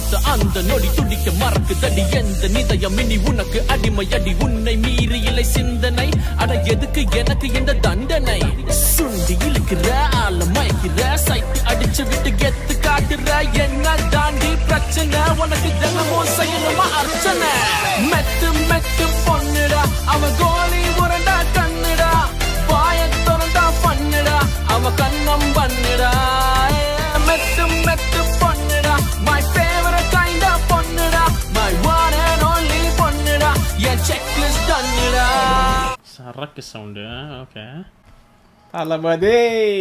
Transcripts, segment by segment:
பார்த்த அந்த நொடி துடிக்க மறக்குதடி எந்த நிதயம் இனி உனக்கு அடிமையடி உன்னை மீறி இல்லை சிந்தனை அட எதுக்கு எனக்கு இந்த தண்டனை சுண்டி இழுக்கிற ஆள மயக்கிற சைட்டு அடிச்சு விட்டு கெத்து காட்டுற என்ன தாண்டி பிரச்சனை உனக்கு தினமும் செய்யணுமா அர்ச்சனை மெத்து மெத்து பொண்ணுடா அவன் கோலி உரண்டா கண்ணுடா வாய திறந்தா பண்ணுடா அவ கண்ணம் பண்ணுடா மெத்து மெத்து பொண்ணுடா மை ஃபேவரட் கைண்ட் ஆஃப் பொண்ணுடா மை ஒன் அண்ட் ஒன்லி பொண்ணுடா என் செக்லிஸ்ட் தண்ணுடா சரக்கு சவுண்டு ஓகே தளபதி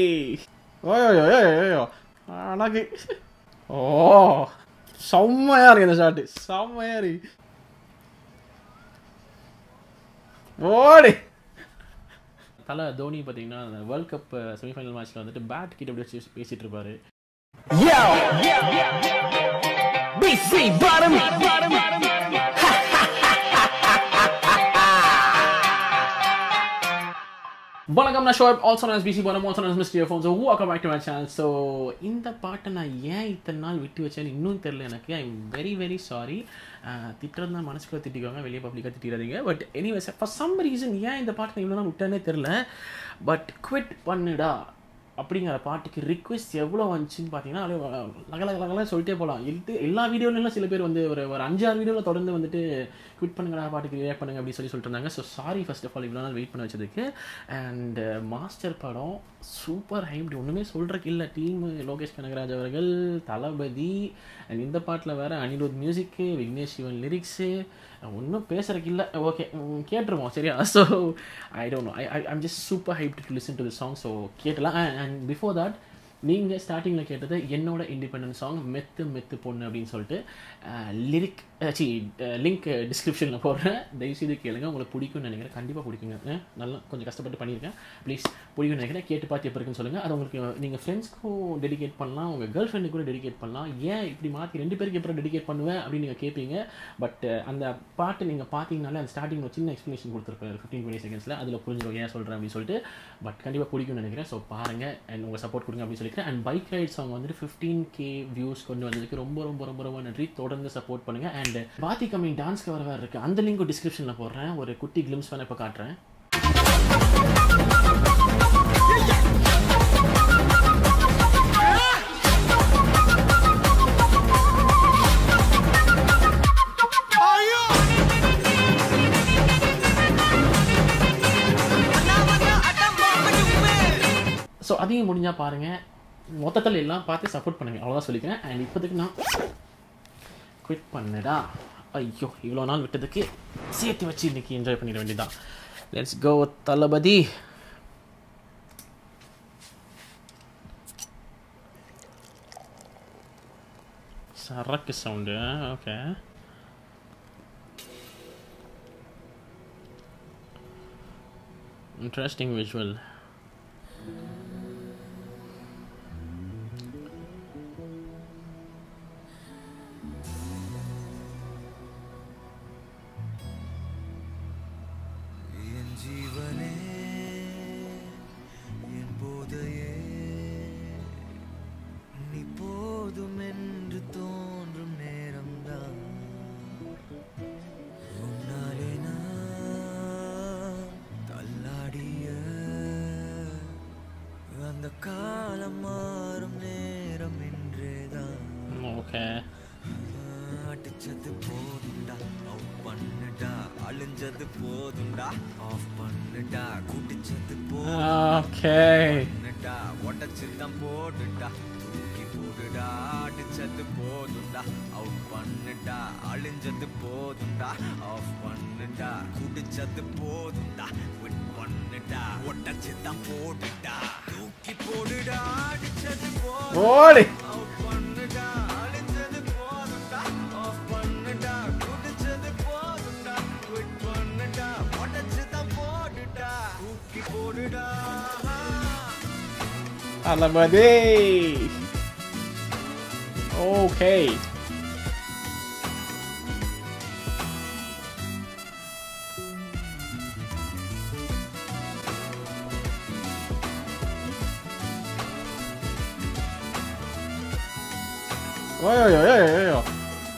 ஓயோ அழகு ஓ செம்மையா இருக்கு இந்த ஷாட்டு செம்மையா இருக்கு ஓடி தலை தோனி பார்த்தீங்கன்னா அந்த வேர்ல்ட் கப் செமிஃபைனல் மேட்ச்ல வந்துட்டு பேட் கிட்ட அப்படி வச்சு பேசிட்டு இருப்பாரு Yo, BC bottom, bottom, வணக்கம் நான் ஷோப் ஆல்சோ நான் பிசி போன ஆல்சோ நான் mister phone so welcome back to my channel so இந்த பாட்டை நான் ஏன் இத்தனை நாள் விட்டு வச்சேன்னு இன்னும் தெரில எனக்கு I am very very sorry திட்டுறது தான் மனசுக்குள்ள திட்டிக்கோங்க வெளியே பப்ளிக்காக திட்டிடாதீங்க but anyways for some reason ஏன் இந்த பாட்டை நான் இவ்வளோ நாள் விட்டேனே தெரில பட் குவிட் பண்ணுடா அப்படிங்கிற பாட்டுக்கு ரிக்வெஸ்ட் எவ்வளோ வந்துச்சுன்னு பார்த்தீங்கன்னா அப்படியே லகல லகலாம் சொல்லிட்டே போகலாம் இது எல்லா வீடியோலாம் சில பேர் வந்து ஒரு ஒரு அஞ்சாறு வீடியோவில் தொடர்ந்து வந்துட்டு குவிட் பண்ணுங்கடா பாட்டுக்கு ரியாக்ட் பண்ணுங்க அப்படின்னு சொல்லி சொல்லிட்டு இருந்தாங்க so sorry first of all இவ்வளோ நாள் வெயிட் பண்ண வச்சதுக்கு அண்ட் மாஸ்டர் படம் சூப்பர் ஹைப்டு ஒன்றுமே சொல்கிறக்கு இல்லை டீம் லோகேஷ் கனகராஜ் அவர்கள் தளபதி அண்ட் இந்த பாட்டில் வேறு அனிருத் மியூசிக்கு விக்னேஷ் சிவன் லிரிக்ஸு ஒன்றும் பேசுறதுக்கு இல்லை ஓகே கேட்டுருவோம் சரியா so I don't know I I'm just super hype to listen to the song so கேட்டலாம் அண்ட் பிஃபோர் தட் நீங்கள் ஸ்டார்டிங்கில் கேட்டது என்னோட இண்டிபெண்டன்ட் சாங் மெத்து மெத்து பொண்ணு அப்படின்னு சொல்லிட்டு லிரிக் சி லிங்க் டிஸ்கிரிப்ஷனில் போடுறேன் தயவுசெய்து கேளுங்க உங்களுக்கு பிடிக்கும்னு நினைக்கிறேன் கண்டிப்பாக பிடிக்குங்க அஹ், நல்லா கொஞ்சம் கஷ்டப்பட்டு பண்ணியிருக்கேன் ப்ளீஸ் பிடிக்கும்னு நினைக்கிறேன் கேட்டு பார்த்து எப்போ இருக்குன்னு சொல்லுங்கள் அது உங்களுக்கு நீங்கள் ஃப்ரெண்ட்ஸ்க்கும் டெடிகேட் பண்ணலாம் உங்கள் கேர்ள் ஃப்ரெண்டுக்கு கூட டெடிகேட் பண்ணலாம் ஏன் இப்படி மாற்றி ரெண்டு பேருக்கு எப்போ டெடிகேட் பண்ணுவேன் அப்படின்னு நீங்கள் கேட்பீங்க பட் அந்த பாட்டு நீங்கள் பார்த்தீங்கனாலே அந்த ஸ்டார்டிங் ஒரு சின்ன எக்ஸ்ப்ளனேஷன் கொடுத்துருப்பேன் ஃபிஃப்டீன் டுவெண்ட்டி செகண்ட்ஸில் அதில் புரிஞ்சிடும் ஏன் சொல்கிறேன் அப்படின்னு சொல்லிட்டு பட் கண்டிப்பாக பிடிக்கும்னு நினைக்கிறேன் ஸோ பாருங்கள் அண்ட் உங்கள் சப்போர்ட் கொடுங்க அப்படின்னு சொல்லிக்கிறேன் அண்ட் பைக் ரைட் சாங் வந்துட்டு ஃபிஃப்டீன் கே வியூஸ் கொண்டு வந்ததுக்கு ரொம்ப ரொம்ப ரொம்ப ரொம்ப நன்றி தொடர்ந்து சப்போர்ட் பண்ணுங்கள் அண்ட் பாத்தி கம்மிங் டான்ஸ் கவர் வேறு இருக்குது அந்த லிங்க் டிஸ்கிரிப்ஷனில் போடுறேன் ஒரு குட்டி கிளிம்ஸ் வேணால் இப்போ காட்டுறேன் ஸோ அதையும் முடிஞ்சால் பாருங்கள் மொத்தத்தில் எல்லாம் பார்த்து சப்போர்ட் பண்ணுங்கள் அவ்வளோதான் சொல்லிக்கிறேன் அண்ட் இப்போதைக்கு நான் குவிட் பண்ணுடா ஐயோ இவ்வளோ நாள் விட்டதுக்கு சேர்த்து வச்சு இன்னைக்கு என்ஜாய் பண்ணிட வேண்டியதான் லெட்ஸ் கோ தளபதி சரக்கு சவுண்டு ஓகே இன்ட்ரெஸ்டிங் விஷுவல் என் ஜீவனே என் போதையே நீ போதும் என்று தோன்றும் நேரம்தான் உன்னாலே நான் தள்ளாடிய அந்த காலம் மாறும் நேரம் என்றேதான் ஓகே அடிச்சது போதும்டா அவுட் பண்ணுடா அழிஞ்சது போதும்டா ஆஃப் பண்ணுடா குடிச்சது ஓகே போதும்டா உடச்சுதான் போடுடா தூக்கி போடுடா அடிச்சது போதும்டா அவுட் பண்ணுடா அழிஞ்சது போதும்டா ஆஃப் பண்ணுடா குடிச்சது போதும்டா விட் பண்ணுடா உடச்சுதான் போடுடா தூக்கி போடுடா அடிச்சது போதும் ஓடி அவுட் பண்ணுடா அழிஞ்சது போதும்டா ஆஃப் பண்ணுடா குடிச்சது போதும்டா குவிட் பண்ணுடா உடச்சுதான் போடுடா தூக்கி போடுடா தளபதி ஓகே ஓயோ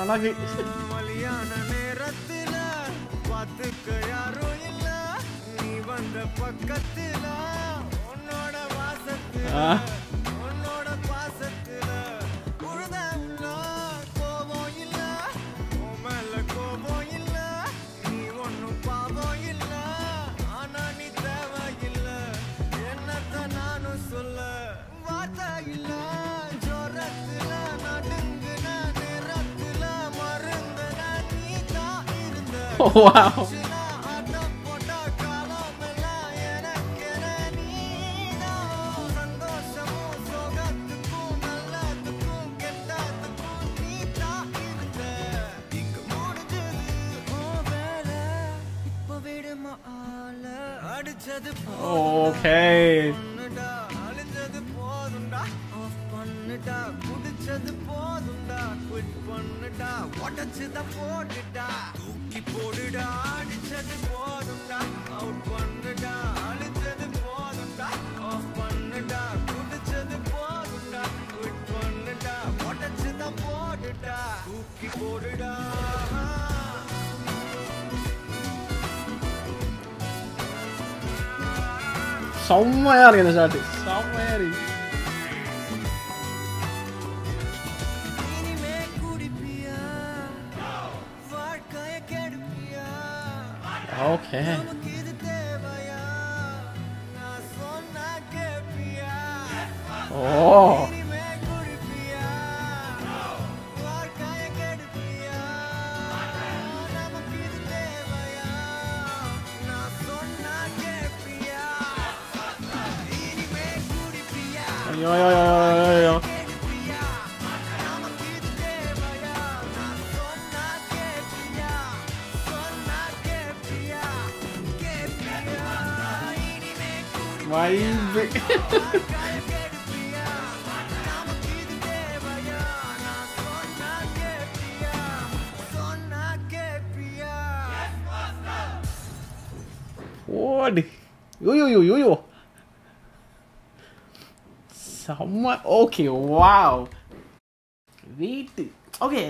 அழகு மலியான நேரத்துல பார்த்துக்க யாரும் இல்ல நீ வந்த பக்கத்துல உன்னோட வாசத்துல ஆ. உன்னோட பாசத்துல உழுத உள்ள கோபம் இல்ல உன் மேல கோபம் இல்ல நீ ஒண்ணும் பாவம் இல்ல ஆனா நீ தேவையில்ல என்னத்த நானும் சொல்ல வார்த்தை இல்ல ஜோரத்துல நடுங்குன நேரத்துல மருந்துன நீ தான் இருந்த வாவ் சில ஆட்டம் போட்ட காலமெல்லாம் எனக்கென நீதான். சந்தோஷமும் சோகத்துக்கும் நல்லதுக்கும் கெட்டதுக்கும் நீதான் இருந்த. இங்க முடிஞ்சது உன் வேலை. இப்ப விடுமா ஆள. அடிச்சது ஓகே பண்ணுடா அழிஞ்சது போதும்டா ஆஃப் பண்ணுடா குடிச்சது போதும்டா குவிட் பண்ணுடா உடச்சுதான் போட்டுடா தூக்கி போடுடா அடிச்சது போதும்டா அவுட் பண்ணுடா அழிஞ்சது போதும்டா ஆஃப் பண்ணுடா குடிச்சது போதும்டா குவிட் பண்ணுடா உடச்சுதான் போட்டுடா தூக்கி போடுடா செம்மையா இருக்கு இந்த ஷாட் செம்மையா இருக்கு இனிமே குடிப்பியா வாழ்க்கைய கெடுப்பியா ஓகே நமக்கு இது தேவையா நான் சொன்னா கேப்பியா ஓ இனிமே குடிப்பியா வாழ்க்கைய கெடுப்பியா நமக்கு இது தேவையா நான் சொன்னா கேப்பியா இனிமே குடிப்பியா ஐயோ ஐயோ ஐயோ, ஐயோ கேடுப்பியா நமக்கு இது தேவையா நான் சொன்னா கேப்பியா சொன்னா கேப்பியா கேப்பியா இனிமே வைபு குடிக்காய கேடுப்பியா நமக்கு இது தேவையா நான் சொன்னா கேப்பியா சொன்னா கேப்பியா ஓடு யூ யூ யூ யூ செம்ம ஓகே வாவ் வெயிட் ஓகே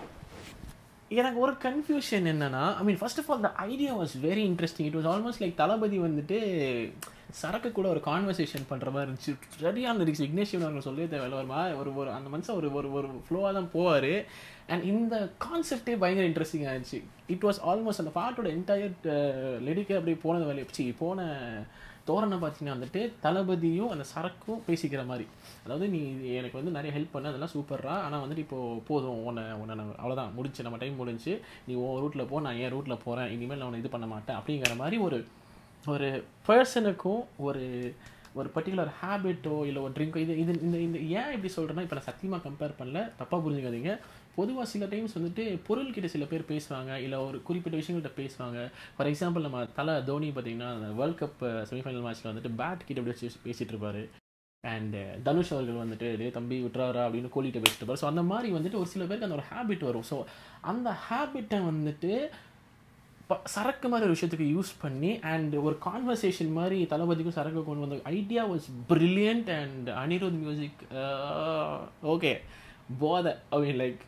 எனக்கு ஒரு கன்ஃபியூஷன் என்னன்னா I mean first of all the idea was very interesting it was almost like Thalapathy வந்துட்டு சரக்கு கூட ஒரு கான்வர்சேஷன் பண்ணுற மாதிரி இருந்துச்சு சரியான லிரிக்ஸ் விக்னேஷ் அவங்க சொல்லவே தேவையில்ல ஒரு மாதிரி ஒரு ஒரு அந்த மனுஷன் ஒரு ஒரு ஒரு ஃப்ளோவாக தான் போவார் அண்ட் இந்த கான்செப்டே பயங்கர இன்ட்ரெஸ்டிங்காக இருந்துச்சு இட் வாஸ் ஆல்மோஸ்ட் அந்த பாட்டோட என்டையர் லிரிக்கே அப்படியே போனது வேலை சி போன தோரணை பார்த்தீங்கன்னா வந்துட்டு தளபதியும் அந்த சரக்கும் பேசிக்கிற மாதிரி அதாவது நீ எனக்கு வந்து நிறைய ஹெல்ப் பண்ண அதெல்லாம் சூப்பர்ரா ஆனால் வந்துட்டு இப்போ போதும் உன்னை உன்னை நான் அவ்வளோதான் முடிஞ்சு நம்ம டைம் முடிஞ்சு நீ உன் ரூட்டில் போ நான் என் ரூட்டில் போகிறேன் இனிமேல் நான் உன்னை இது பண்ண மாட்டேன் அப்படிங்கிற மாதிரி ஒரு ஒரு பர்சனுக்கும் ஒரு ஒரு பர்டிகுலர் ஹேபிட்டோ இல்லை ஒரு ட்ரிங்கோ இது இது இந்த இந்த ஏன் இப்படி சொல்கிறேன்னா இப்போ நான் சத்தியமாக கம்பேர் பண்ணல தப்பாக புரிஞ்சுக்காதீங்க பொதுவாக சில டைம்ஸ் வந்துட்டு பொருள்கிட்ட சில பேர் பேசுவாங்க இல்லை ஒரு குறிப்பிட்ட விஷயங்கள்ட்ட பேசுவாங்க ஃபார் எக்ஸாம்பிள் நம்ம தலை தோனி பார்த்தீங்கன்னா அந்த வேர்ல்ட் கப் செமிஃபைனல் மேட்ச்சில் வந்துட்டு பேட் கிட்ட அப்படி வச்சு பேசிகிட்டு இருப்பாரு அண்ட் தனுஷ் அவர்கள் வந்துட்டு டே தம்பி விட்டுறாரா அப்படின்னு கோலிகிட்ட பேசிட்டு இருப்பாரு ஸோ அந்த மாதிரி வந்துட்டு ஒரு சில பேருக்கு அந்த ஒரு ஹேபிட் வரும் ஸோ அந்த ஹேபிட்டை வந்துட்டு ப- சரக்கு மாதிரி ஒரு விஷயத்துக்கு யூஸ் பண்ணி அண்ட் ஒரு கான்வர்சேஷன் மாதிரி தளபதிக்கும் சரக்கு கொண்டு வந்த idea was brilliant and Anirudh music okay போதை ஐ மீன் லைக்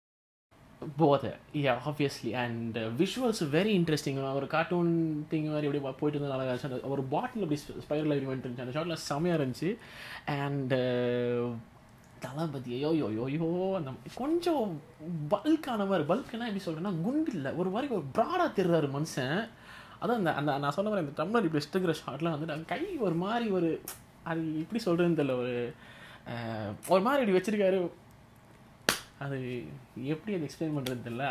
போதை yeah obviously and visuals very interesting ஒரு கார்ட்டூன் திங் மாதிரி அப்படியே போயிட்டு இருந்தது அழகாக இருந்துச்சு அந்த ஒரு பாட்டில் அப்படி ஸ்பைரல் ஆகி வந்துட்டு இருந்துச்சு அந்த ஷாட்டில் செமையாக இருந்துச்சு அண்ட் தளபதி ஐயோ யோ யோ யோ அந்த கொஞ்சம் பல்கான மாதிரி பல்க்னா எப்படி சொல்கிறேன்னா குண்டு இல்லை ஒரு மாதிரி ஒரு ப்ராடாக தெரிறாரு மனுஷன் அதான் அந்த அந்த நான் சொன்ன மாதிரி அந்த டம்ளர் இப்படி எடுத்துக்கிற ஷாட்லாம் வந்துட்டு அந்த கை ஒரு மாதிரி ஒரு அது எப்படி சொல்கிறதுன்னு தெரியல ஒரு அஹ், ஒரு மாதிரி இப்படி வச்சிருக்காரு அது எப்படி அது எக்ஸ்பிளைன் பண்ணுறது தெரியல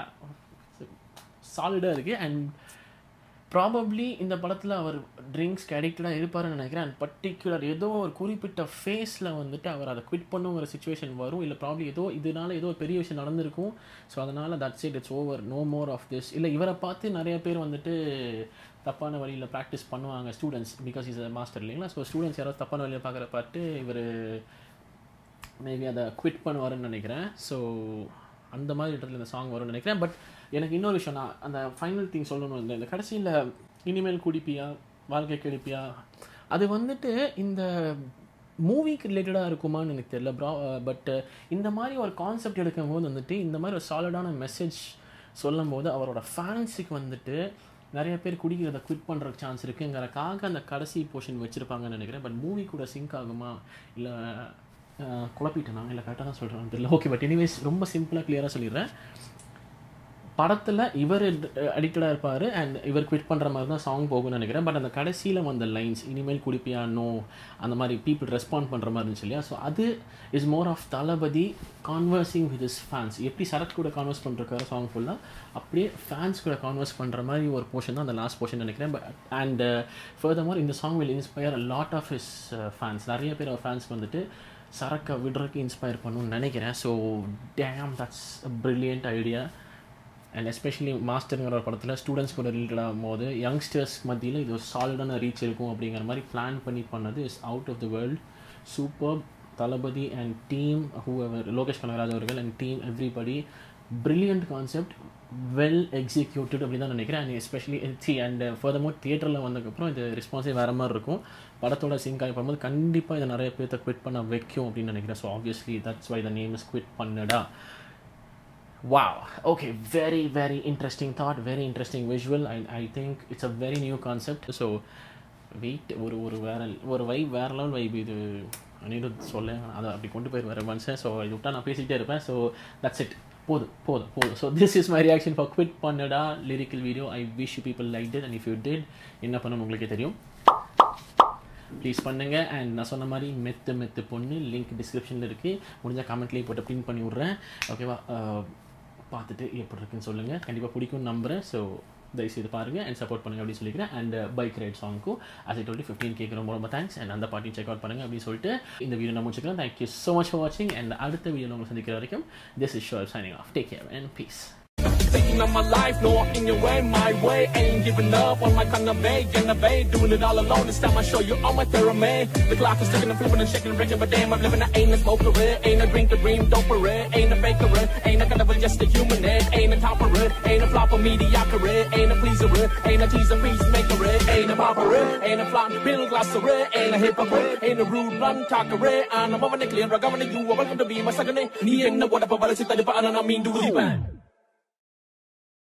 சாலிடாக இருக்குது அண்ட் ப்ராபப்ளி இந்த படத்தில் அவர் ட்ரிங்க்ஸ்க்கு அடிக்டடாக இருப்பாருன்னு நினைக்கிறேன் அண்ட் பர்டிகுலர் ஏதோ ஒரு குறிப்பிட்ட ஃபேஸில் வந்துட்டு அவர் அதை குவிட் பண்ணுங்கிற சுச்சுவேஷன் வரும் இல்லை ப்ராப்ளி ஏதோ இதனால ஏதோ ஒரு பெரிய விஷயம் நடந்திருக்கும் ஸோ அதனால் that's it it's over no more of this இல்லை இவரை பார்த்து நிறைய பேர் வந்துட்டு தப்பான வழியில் ப்ராக்டிஸ் பண்ணுவாங்க students because is a master இல்லைங்களா ஸோ ஸ்டூடெண்ட்ஸ் யாராவது தப்பான வழியில் பார்க்குற பார்த்து இவர் மேபி அதை குவிட் பண்ணுவாருன்னு நினைக்கிறேன் ஸோ அந்த மாதிரி இடத்துல இந்த சாங் வரும்னு நினைக்கிறேன் பட் எனக்கு இன்னொரு விஷயம் நான் அந்த ஃபைனல் திங் சொல்லணும் இல்லை இந்த கடைசியில் இனிமேல் குடிப்பியா வாழ்க்கை கெடுப்பியா அது வந்துட்டு இந்த மூவிக்கு ரிலேட்டடாக இருக்குமான்னு எனக்கு தெரியல ப்ரா பட் இந்த மாதிரி ஒரு கான்செப்ட் எடுக்கும்போது வந்துட்டு இந்த மாதிரி ஒரு சாலிடான மெசேஜ் சொல்லும் போது அவரோட ஃபேன்ஸுக்கு வந்துட்டு நிறைய பேர் குடிக்கிறத குவிட் பண்ணுறதுக்கு சான்ஸ் இருக்குங்கிறக்காக அந்த கடைசி போர்ஷன் வச்சுருப்பாங்கன்னு நினைக்கிறேன் பட் மூவி கூட சிங்க் ஆகுமா இல்லை குழப்பிட்டேனா இல்லை கரெக்டாக தான் சொல்கிறேன் தெரியல ஓகே பட் எனிவேஸ் ரொம்ப சிம்பிளாக கிளியராக சொல்லிடுறேன் படத்தில் இவர் அடிக்டடாக இருப்பார் அண்ட் இவர் குவிட் பண்ணுற மாதிரி தான் சாங் போகும்னு நினைக்கிறேன் பட் அந்த கடைசியில் வந்த லைன்ஸ் இனிமேல் குடிப்பியா நோ அந்த மாதிரி பீப்புள் ரெஸ்பாண்ட் பண்ணுற மாதிரி இருந்துச்சு இல்லையா ஸோ அது is more of Thalapathy conversing with is fans எப்படி சரத் கூட கான்வர்ஸ் பண்ணிருக்காரு சாங் ஃபுல்லாக அப்படியே ஃபேன்ஸ் கூட கான்வர்ஸ் பண்ணுற மாதிரி ஒரு போர்ஷன் தான் அந்த லாஸ்ட் போர்ஷன் நினைக்கிறேன் பட் அண்ட் ஃபர்தர் மோர் இந்த song will inspire lot of his fans நிறைய பேர் அவர் ஃபேன்ஸ்க்கு வந்துட்டு சரக்கை விடுறதுக்கு இன்ஸ்பயர் பண்ணணும்னு நினைக்கிறேன் so damn that's brilliant idea and especially மாஸ்டருங்கிற ஒரு படத்தில் ஸ்டூடெண்ட்ஸ் கூட ரிலேட்டட் ஆகும்போது யங்ஸ்டர்ஸ் மத்தியில் இது ஒரு சாலிடான ரீச் இருக்கும் அப்படிங்கிற மாதிரி பிளான் பண்ணி பண்ணது is out of the world super Thalapathy and team who ever Lokesh Kanagaraj அவர்கள் and team everybody brilliant concept well executed அப்படி தான் நினைக்கிறேன் அண்ட் எஸ்பெஷலி சி அண்ட் ஃபர்தமோர் தியேட்டரில் வந்ததுக்கப்புறம் இது ரெஸ்பான்ஸே வேறு மாதிரி இருக்கும் படத்தோட சிங்க் ஆகி பண்ணும்போது கண்டிப்பாக இதை நிறைய பேர்த்த குவிட் பண்ண வைக்கும் அப்படின்னு நினைக்கிறேன் so obviously that's why the name is quit பண்ணடா Wow. Okay. Very, very interesting thought. Very interesting visual. I, I think it's a very new concept. So, wait ஒரு ஒரு வேற ஒரு வைப் வேற லெவல் வைப் இது அனிரு சொல்ல அதை அப்படி கொண்டு போய் வேறு மனுஷன் ஸோ இது விட்டா நான் பேசிகிட்டே இருப்பேன் ஸோ தட்ஸ் இட் போதும் போதும் போதும் so this is my reaction for quit பண்ணடா lyrical video I wish you people like did and if you did என்ன பண்ணணும் உங்களுக்கே தெரியும் ப்ளீஸ் பண்ணுங்க அண்ட் நான் சொன்ன மாதிரி மெத்து மெத்து பொண்ணு லிங்க் டிஸ்கிரிப்ஷனில் இருக்குது முடிஞ்சால் கமெண்ட்லேயே போட்டு பின் பண்ணி விட்றேன் ஓகேவா பார்த்துட்டு எப்படி இருக்குன்னு சொல்லுங்கள் கண்டிப்பாக பிடிக்கும்னு நம்புகிறேன் ஸோ தயவுசெய்து பாருங்கள் அண்ட் சப்போர்ட் பண்ணுங்க அப்படின்னு சொல்லிக்கிறேன் அண்ட் பைக் ரைட் சாங்க்கும் as I told you fifteen கேட்க ரொம்ப ரொம்ப தேங்க்ஸ் அண்ட் அந்த பாட்டையும் செக் அவுட் பண்ணுங்க அப்படின்னு சொல்லிட்டு இந்த வீடியோ நான் முடிச்சுக்கிறேன் தேங்க்யூ ஸோ மச் ஃபார் வாட்சிங் அண்ட் அடுத்த வீடியோ உங்களை சந்திக்கிற வரைக்கும் this is shore signing off take care and peace Thinking of my life, no in your way, my way. Ain't giving up on my kind of bay, innovate, doing it all alone. This time I show you all my pyramid. The clock is ticking and flipping and shaking and breaking, but damn, I'm living. I ain't a smoker, ain't a drink, a dream, dope for it, ain't a faker, ain't a kind of just a human, ain't a topper, ain't a flopper, mediocre, ain't a pleaser, ain't a teaser, peacemaker, ain't a popper, ain't a flop, bill glasser, ain't a hip hop, ain't a rude run talker, and I'm over the clear, I'm going to you, welcome to be my second name. நீ என்ன உடப்ப வளர்ச்சி தடுப்ப ஆனா நான் மீண்டும் உதிப்பேன்